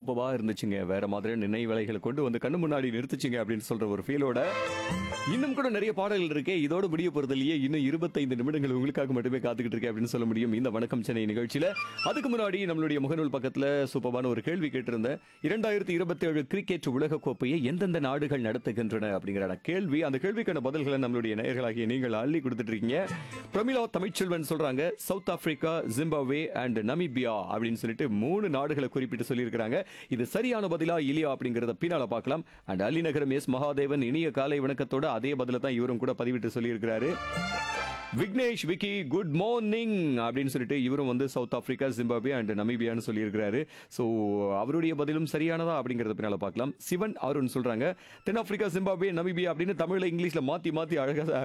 சூப்பரா இருந்துச்சுங்க வேற மாதிரி நினைவலைகளை கொண்டு வந்து கண்ணு முன்னாடி நிறுத்துச்சுங்க அப்படின்னு சொல்ற ஒரு ஃபீலோட இன்னும் கூட நிறைய பாடல்கள் இருக்கே இதோட முடிய போறதுலயே இன்னும் இருபத்தைந்து நிமிடங்கள் உங்களுக்காக மட்டுமே காத்துக்கிட்டு இருக்கேன் அப்படின்னு சொல்ல முடியும் இந்த வணக்கம் சென்னை நிகழ்ச்சியில அதுக்கு முன்னாடி நம்மளுடைய முகநூல் பக்கத்துல சூப்பரான ஒரு கேள்வி கேட்டிருந்தேன் இரண்டாயிரத்தி இருபத்தி ஏழு கிரிக்கெட் உலக கோப்பையை எந்தெந்த நாடுகள் நடத்துகின்றன அப்படிங்கிற கேள்வி அந்த கேள்விக்கான பதில்களை நம்மளுடைய நேயர்களாகிய நீங்கள் அள்ளி கொடுத்துட்டு இருக்கீங்க பிரமிளா தமிழ்ச்செல்வன் சொல்றாங்க south Africa Zimbabwe and Namibia அப்படின்னு சொல்லிட்டு மூணு நாடுகளை குறிப்பிட்டு சொல்லியிருக்கிறாங்க இது சரியான பதிலா இல்லையா அப்படிங்கறத பின்னால பார்க்கலாம் அண்ட் அலிநகரம் எஸ் மகாதேவன் இனிய காலை வணக்கத்தோட அதே பதில தான் இவரும் கூட பதிவிட்டு சொல்லியிருக்கிறாரு விக்னேஷ் விக்கி குட் மார்னிங் அப்படின்னு சொல்லிட்டு இவரும் வந்து சவுத் ஆப்பிரிக்கா ஜிம்பாப்வே அண்ட் நமீபியான்னு சொல்லியிருக்கிறாரு ஸோ அவருடைய பதிலும் சரியானதா அப்படிங்கறத பின்னால பார்க்கலாம் சிவன் அருண் சொல்றாங்க தென்னாப்பிரிக்கா ஜிம்பாப்வே நமீபியா அப்படின்னு தமிழ்ல இங்கிலீஷ்ல மாத்தி மாத்தி அழகா